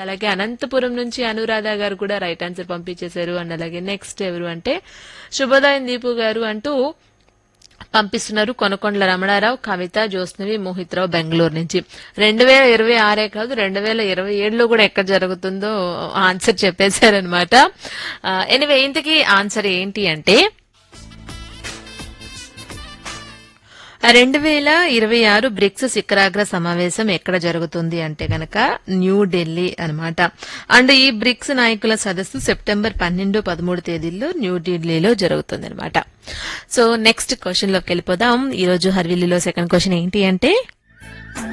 అలాగే అనంతపురం నుంచి అనురాధ గారు కూడా రైట్ ఆన్సర్ పంపించేశారు అండ్ అలాగే నెక్స్ట్ ఎవరు అంటే శుభోదయం దీపు గారు అంటూ పంపిస్తున్నారు కొనకొండల రమణారావు కవిత జ్యోత్స్నవి మోహిత్ రావు బెంగళూరు నుంచి రెండు వేల ఇరవై ఆరే కాదు రెండు వేల ఇరవై ఏడులో కూడా ఎక్కడ జరుగుతుందో ఆన్సర్ చెప్పేశారనమాట ఎనివే ఇంతకీ ఆన్సర్ ఏంటి అంటే రెండు వేల ఇరవై ఆరు బ్రిక్స్ శిఖరాగ్ర సమావేశం ఎక్కడ జరుగుతుంది అంటే గనక న్యూఢిల్లీ అన్నమాట అండ్ ఈ బ్రిక్స్ నాయకుల సదస్సు సెప్టెంబర్ పన్నెండు పదమూడు తేదీల్లో న్యూఢిల్లీలో జరుగుతుంది అనమాట సో నెక్స్ట్ క్వశ్చన్ లోకి వెళ్ళిపోదాం ఈ రోజు హర్విల్లీలో సెకండ్ క్వశ్చన్ ఏంటి అంటే